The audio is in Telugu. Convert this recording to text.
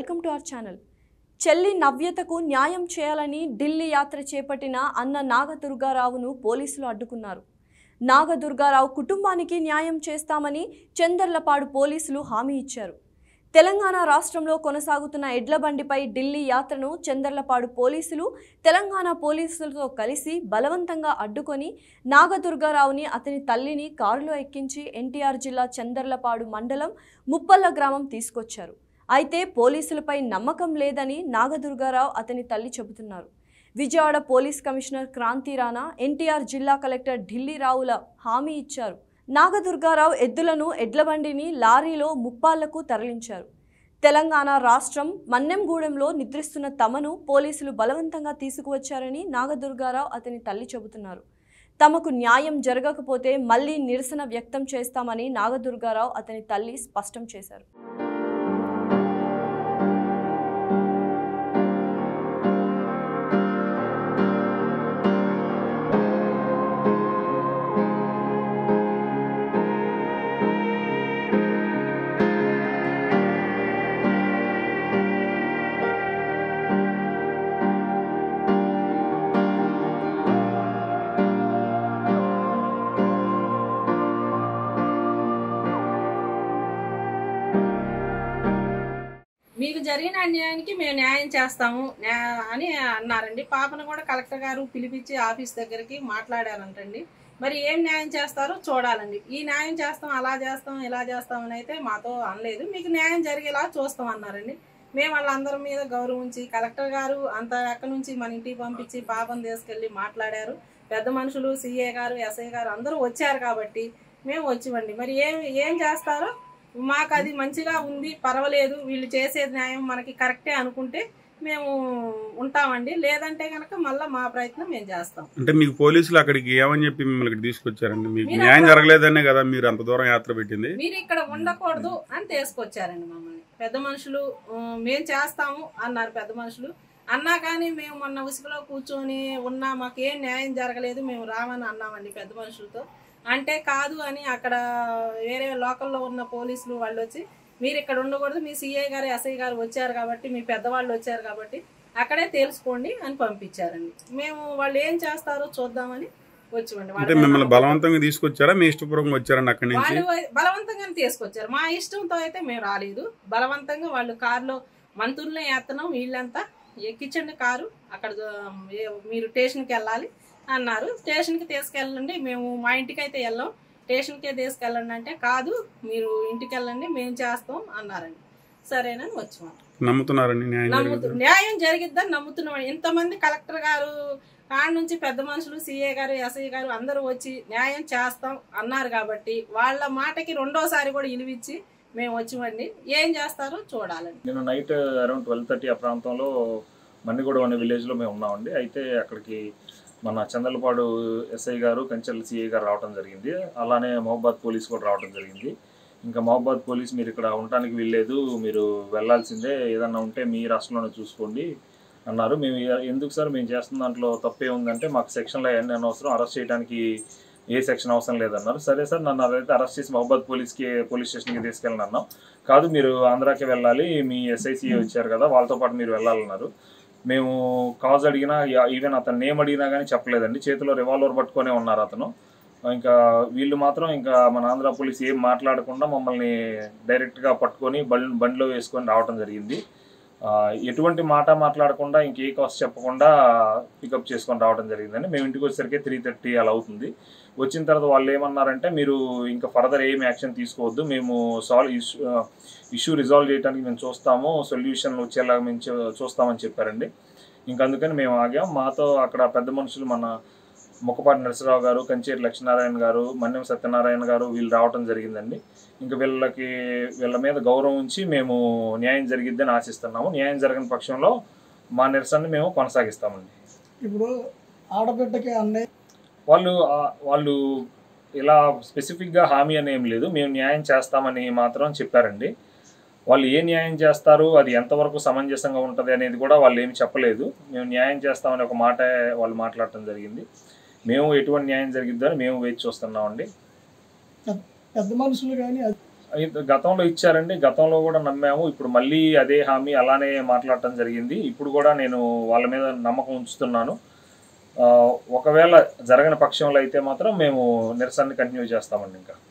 వెల్కమ్ టు అవర్ ఛానల్ చెల్లి నవ్యతకు న్యాయం చేయాలని ఢిల్లీ యాత్ర చేపట్టిన అన్న నాగదుర్గారావును పోలీసులు అడ్డుకున్నారు నాగదుర్గారావు కుటుంబానికి న్యాయం చేస్తామని చందర్లపాడు పోలీసులు హామీ ఇచ్చారు తెలంగాణ రాష్ట్రంలో కొనసాగుతున్న ఎడ్ల బండిపై ఢిల్లీ యాత్రను చందర్లపాడు పోలీసులు తెలంగాణ పోలీసులతో కలిసి బలవంతంగా అడ్డుకొని నాగదుర్గారావుని అతని తల్లిని కారులో ఎక్కించి ఎన్టీఆర్ జిల్లా చందర్లపాడు మండలం ముప్పల్ల గ్రామం తీసుకొచ్చారు అయితే పోలీసులపై నమ్మకం లేదని నాగదుర్గారావు అతని తల్లి చెబుతున్నారు విజయవాడ పోలీస్ కమిషనర్ క్రాంతి రాణా ఎన్టీఆర్ జిల్లా కలెక్టర్ ఢిల్లీ రావుల హామీ ఇచ్చారు నాగదుర్గారావు ఎద్దులను ఎడ్లబండిని లారీలో ముప్పాళ్లకు తరలించారు తెలంగాణ రాష్ట్రం మన్నెంగూడెంలో నిద్రిస్తున్న తమను పోలీసులు బలవంతంగా తీసుకువచ్చారని నాగదుర్గారావు అతని తల్లి చెబుతున్నారు తమకు న్యాయం జరగకపోతే మళ్లీ నిరసన వ్యక్తం చేస్తామని నాగదుర్గారావు అతని తల్లి స్పష్టం చేశారు మీకు జరిగిన అన్యాయానికి మేము న్యాయం చేస్తాము న్యా- అని అన్నారండి పాపను కూడా కలెక్టర్ గారు పిలిపించి ఆఫీస్ దగ్గరికి మాట్లాడారంటండి మరి ఏం న్యాయం చేస్తారో చూడాలండి ఈ న్యాయం చేస్తాం అలా చేస్తాం ఇలా చేస్తాం అని అయితే మాతో అనలేదు మీకు న్యాయం జరిగేలా చూస్తాం అన్నారండి మేము వాళ్ళందరి మీద గౌరవించి కలెక్టర్ గారు అంత ఎక్కడి నుంచి మన ఇంటికి పంపించి పాపను తీసుకెళ్ళి మాట్లాడారు పెద్ద మనుషులు సిఏ గారు ఎస్ఐ గారు అందరూ వచ్చారు కాబట్టి మేము వచ్చివండి మరి ఏం ఏం చేస్తారో మాకు అది మంచిగా ఉంది పర్వాలేదు వీళ్ళు చేసే న్యాయం మనకి కరెక్టే అనుకుంటే మేము ఉంటామండి లేదంటే కనుక మళ్ళీ మా ప్రయత్నం మేము చేస్తాం అంటే మీకు పోలీసులు అక్కడికి ఏమని చెప్పి మిమ్మల్ని ఇక్కడ తీసుకొచ్చారండి మీకు మీరు న్యాయం అక్కడ- జరగలేదనే కదా మీరు అంత దూరం యాత్ర పెట్టింది మీరు ఇక్కడ ఉండకూడదు అని తీసుకొచ్చారండి మమ్మల్ని పెద్ద మనుషులు "ఆ, మేము చేస్తాము అన్నారు పెద్ద మనుషులు అన్నా కానీ మేము మొన్న ఉసుగులో కూర్చొని ఉన్నా మాకు ఏం న్యాయం జరగలేదు మేము రామని అన్నామండి పెద్ద మనుషులతో అంటే కాదు అని అక్కడ వేరే లోకల్లో ఉన్న పోలీసులు వాళ్ళు వచ్చి మీరు ఇక్కడ ఉండకూడదు మీ సిఐ గారు ఎస్ఐ గారు వచ్చారు కాబట్టి మీ పెద్దవాళ్ళు వచ్చారు కాబట్టి అక్కడే తెలుసుకోండి అని పంపించారండి మేము వాళ్ళు ఏం చేస్తారో చూద్దామని వచ్చామండి అంటే మిమ్మల్ని బలవంతంగా తీసుకొచ్చారా మీ ఇష్టపూర్వకంగా వచ్చారండి అక్కడి నుంచి వాళ్ళు బలవంతంగానే తీసుకొచ్చారు మా ఇష్టంతో అయితే మేము రాలేదు బలవంతంగా వాళ్ళు కారులో మంత్రులనే ఎత్తనం వీళ్ళంతా ఎక్కించండి కారు అక్కడ ద- ఏ- మీరు స్టేషన్కి వెళ్ళాలి అన్నారు స్టేషన్కి తీసుకెళ్ళండి మేము మా ఇంటికి అయితే వెళ్ళాం స్టేషన్కే తీసుకెళ్ళండి అంటే కాదు మీరు ఇంటికి వెళ్ళండి మేము చేస్తాం అన్నారండి సరేనని వచ్చాము నమ్ముతున్నారండి న్యాయం నమ్ముతు జరిగింది న్యాయం జరిగిద్దని నమ్ముతున్నాం ఇంతమంది కలెక్టర్ గారు కాడ నుంచి పెద్ద మనుషులు సిఏ గారు ఎస్ఐ గారు అందరూ వచ్చి న్యాయం చేస్తాం అన్నారు కాబట్టి వాళ్ళ మాటకి రెండోసారి కూడా ఇలువిచ్చి మేము వచ్చామండి ఏం చేస్తారో చూడాలండి నిన్న నైట్ అరౌండ్ ట్వెల్వ్ థర్టీ ఆ ప్రాంతంలో మన్నిగూడెం అనే విలేజ్లో మేము ఉన్నామండి అయితే అక్కడికి మన చందలపాడు ఎస్ఐ గారు కంచెల్ సిఐ గారు రావడం జరిగింది అలానే మహబాద్ పోలీస్ కూడా రావడం జరిగింది ఇంకా మహబాద్ పోలీస్ మీరు ఇక్కడ ఉండటానికి వీల్లేదు మీరు వెళ్ళాల్సిందే ఏదన్నా ఉంటే మీ రాష్ట్రంలోనే చూసుకోండి అన్నారు మేము ఎ- ఎందుకు సార్ మేము చేస్తున్న దాంట్లో తప్పే ఉందంటే మాకు సెక్షన్లో ఎన్ని అనవసరం అరెస్ట్ చేయడానికి ఏ సెక్షన్ అవసరం లేదన్నారు సరే సార్ నన్ను అదైతే అరెస్ట్ చేసి మహబాద్ పోలీస్కి పోలీస్ స్టేషన్కి తీసుకెళ్ళండి అన్నాం కాదు మీరు ఆంధ్రాకి వెళ్ళాలి మీ ఎస్ఐసి వచ్చారు కదా వాళ్ళతో పాటు మీరు వెళ్ళాలన్నారు మేము కాజ్ అడిగినా ఈవెన్ అతను నేమ్ అడిగినా కానీ చెప్పలేదండి చేతిలో రివాల్వర్ పట్టుకొనే ఉన్నారు అతను ఇంకా వీళ్ళు మాత్రం ఇంకా మన ఆంధ్ర పోలీస్ ఏం మాట్లాడకుండా మమ్మల్ని డైరెక్ట్గా పట్టుకొని బండి బండిలో వేసుకొని రావడం జరిగింది ఆ, ఎటువంటి మాట మాట్లాడకుండా ఇంకే కాస్ట్ చెప్పకుండా పికప్ చేసుకొని రావడం జరిగిందండి మేము ఇంటికి వచ్చేసరికి త్రీ థర్టీ అలా అవుతుంది వచ్చిన తర్వాత వాళ్ళు ఏమన్నారంటే మీరు ఇంకా ఫర్దర్ ఏం యాక్షన్ తీసుకోవద్దు మేము సాల్వ్ ఇష్యూ రిజాల్వ్ చేయడానికి మేము చూస్తాము సొల్యూషన్ వచ్చేలాగా మేము చూ- చూస్తామని చెప్పారండి ఇంకా అందుకని మేము ఆగాం మాతో అక్కడ పెద్ద మనుషులు మన ముక్కపాటి నరసరావు గారు కంచేరి లక్ష్మీనారాయణ గారు మన్యం సత్యనారాయణ గారు వీళ్ళు రావడం జరిగిందండి ఇంకా వీళ్ళకి వీళ్ళ మీద గౌరవం ఉంచి మేము న్యాయం జరిగిద్దని ఆశిస్తున్నాము న్యాయం జరగని పక్షంలో మా నిరసనని మేము కొనసాగిస్తామండి ఇప్పుడు ఆడబిడ్డకి అన్నయ్య వాళ్ళు ఆ- వాళ్ళు ఇలా స్పెసిఫిక్గా హామీ అని ఏం లేదు మేము న్యాయం చేస్తామని మాత్రం చెప్పారండి వాళ్ళు ఏ న్యాయం చేస్తారు అది ఎంతవరకు సమంజసంగా ఉంటుంది అనేది కూడా వాళ్ళు ఏమి చెప్పలేదు మేము న్యాయం చేస్తామని ఒక మాట వాళ్ళు మాట్లాడటం జరిగింది మేము ఎటువంటి న్యాయం జరిగిద్దో అని మేము వేచి చూస్తున్నామండి పెద్ద మనుషులు కానీ అయితే గతంలో ఇచ్చారండి గతంలో కూడా నమ్మాము ఇప్పుడు మళ్ళీ అదే హామీ అలానే మాట్లాడటం జరిగింది ఇప్పుడు కూడా నేను వాళ్ళ మీద నమ్మకం ఉంచుతున్నాను ఆ, ఒకవేళ జరగని పక్షంలో అయితే మాత్రం మేము నిరసన కంటిన్యూ చేస్తామండి ఇంకా